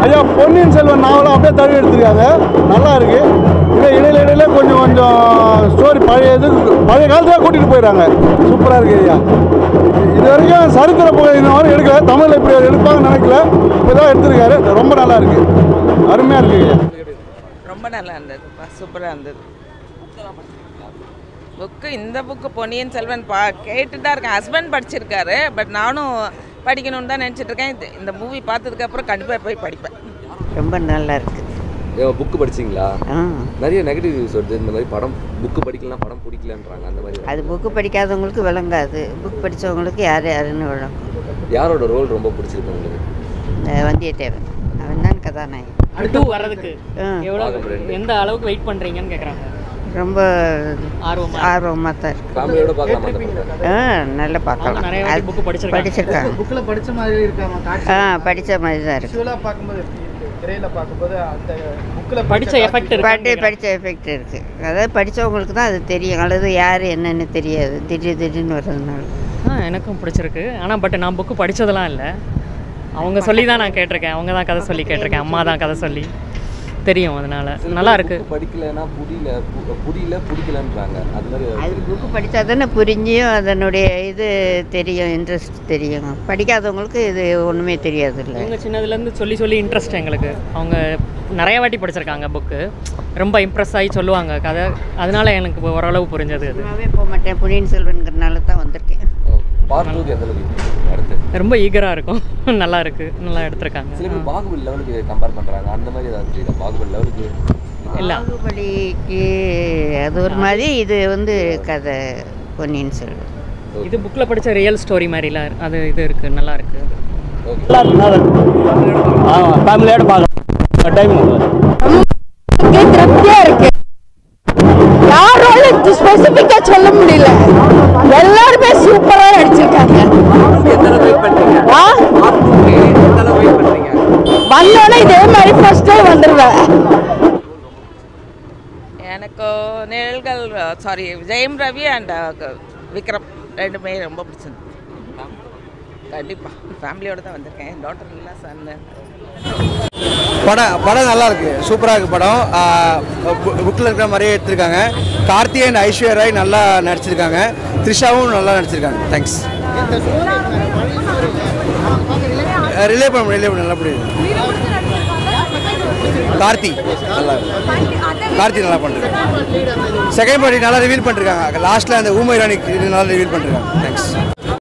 ஐயா பொன்னியின் செல்வன் நாவலை அப்படியே தழுவி எடுத்திருக்காங்க நல்லா இருக்கு இதே இடையில இடையில கொஞ்சம் கொஞ்சம் ஸ்டோரி பழைய இது பழைய காலத்தில் கூட்டிகிட்டு போயிடுறாங்க சூப்பராக இருக்கு ஐயா இது வரைக்கும் சரித்திர புகை இந்த மாதிரி எடுக்கல தமிழில் இப்படி எடுப்பாங்கன்னு நினைக்கல இப்போ தான் எடுத்திருக்காரு ரொம்ப நல்லா இருக்கு அருமையாக இருக்கு ஐயா ரொம்ப நல்லா இருந்தது சூப்பராக இருந்தது புக்கு இந்த புக்கு பொன்னியின் செல்வன் பா கேட்டு தான் இருக்கேன் ஹஸ்பண்ட் படிச்சிருக்காரு பட் நானும் படிக்கணும்னு தான் நினச்சிட்டு இருக்கேன் இது- இந்த மூவி பார்த்ததுக்கப்புறம் கண்டிப்பாக போய் படிப்பேன் ரொம்ப நல்லா இருக்கு புக்கு படிச்சிங்களா ஆ நிறைய நெகட்டிவ் ரிவ்யூஸ் வருது இந்த மாதிரி படம் புக்கு படிக்கலாம் படம் பிடிக்கலன்றாங்க அந்த மாதிரி அது புக்கு படிக்காதவங்களுக்கு விளங்காது புக் படித்தவங்களுக்கு யார் யாருன்னு விளங்கும் யாரோட ரோல் ரொம்ப பிடிச்சிருக்கு உங்களுக்கு இந்த வந்தியத்தேவன் அவன் தான் கதாநாயகன் அடுத்து வர்றதுக்கு ஆ, எவ்வளோ பார்க்க ரெண்டு. எந்த அளவுக்கு வெயிட் பண்ணுறீங்கன்னு கேட்குறாங்க ரொம்ப ஆர்வமா ஆர்வமாக தான் இருக்கு ஃபேமிலியோட பார்க்கலாமா அந்த படத்தை ஆ நல்லா பார்க்கலாம் அவங்க நிறைய வாட்டி அது book படிச்சிருக்காங்க. படிச்சிருக்காங்க புக்கில் படிச்ச மாதிரி இருக்காங்க காட்சி ஆ படித்த மாதிரி தான் இருக்கு விஷுவலாக பார்க்கும்போது எப்படி இருக்கு திரையில பார்க்கும்போது அந்த புக்கில் படிச்ச எஃபெக்ட் படி இருக்கு படித்த எஃபெக்ட் இருக்குது அதாவது படித்தவங்களுக்கு தான் அது தெரியும் அல்லது யார் என்னன்னு தெரியாது திடீர் திடீர்னு வர்றதுனால ஆ எனக்கும் பிடிச்சிருக்கு ஆனால் பட் நான் புக்கு படிச்சதெல்லாம் இல்லை அவங்க சொல்லி தான் நான் கேட்டிருக்கேன் அவங்க தான் கதை சொல்லி கேட்டிருக்கேன் அம்மா தான் கதை சொல்லி தெரியும் அதனால நல்லா இருக்கு book படிக்கலைன்னா புரியல பு- புரியல பிடிக்கலன்றாங்க அது மாதிரி அது புக்கு படித்தா தானே புரிஞ்சியும் அதனுடைய இது தெரியும் இன்ட்ரெஸ்ட் தெரியும் படிக்காதவங்களுக்கு இது ஒன்றுமே தெரியாது இல்லை இவங்க சின்னதுலேருந்து சொல்லி சொல்லி இன்ட்ரெஸ்ட் எங்களுக்கு அவங்க நிறைய வாட்டி படிச்சிருக்காங்க புக்கு ரொம்ப இம்ப்ரெஸ் ஆகி சொல்லுவாங்க கதை அதனால எனக்கு ஓரளவு புரிஞ்சது அது சும்மாவே போக மாட்டேன் பொன்னியின் செல்வன்கிறனால தான் வந்திருக்கேன் பார்ட் டூ எந்த அளவுக்கு இருக்கு அடுத்து ரொம்ப ஈகராக இருக்கும் நல்லா இருக்கு நல்லா எடுத்திருக்காங்க சில பேர் பாகுபலி லெவலுக்கு கம்பேர் பண்றாங்க அந்த மாதிரி ஏதாவது தெரியுதா பாகுபலி லெவலுக்கு இல்லை பாகுபலிக்கு அது ஒரு மாதிரி இது வந்து கதை பொன்னியின் செல்வன் இது புக்கில் படித்த ரியல் ஸ்டோரி மாதிரிலாம் இரு- அது இது இருக்குது நல்லா இருக்குது ஃபேமிலியோட பார்க்கலாம் டைம் திருப்தியா இருக்கு யாரோட ஸ்பெசிபிக்கா சொல்ல முடியல எல்லாருமே சூப்பரா நடிச்சிருக்காங்க ஆ? வந்தோடனே இதே மாதிரி ஃபர்ஸ்ட் டைம் வந்துருவேன் எனக்கு நிழல்கள் சாரி ஜெயம் ரவி அண்ட் விக்ரம் ரெண்டுமே ரொம்ப பிடிச்சிருந்தது கண்டிப்பாக ஃபேமிலியோட தான் வந்திருக்கேன் என் டாட்டர் இல்லை சன் படம் படம் நல்லா இருக்கு சூப்பராக இருக்கு படம் புக்கில் இருக்கிற மாதிரியே எடுத்திருக்காங்க கார்த்தி அண்ட் ஐஸ்வர்யா ராய் நல்லா நடிச்சிருக்காங்க த்ரிஷாவும் நல்லா நடிச்சிருக்காங்க தேங்க்ஸ் ரிலே பண்ண ரிலே பண்ண நல்லா புரியுது கார்த்தி நல்லா கார்த்தி நல்லா பண்ணுறாங்க செகண்ட் பார்ட்டி நல்லா ரிவீல் பண்ணிருக்காங்க லாஸ்ட்டில் அந்த ஊமை ராணி நல்லா ரிவீல் பண்ணிருக்காங்க தேங்க்ஸ்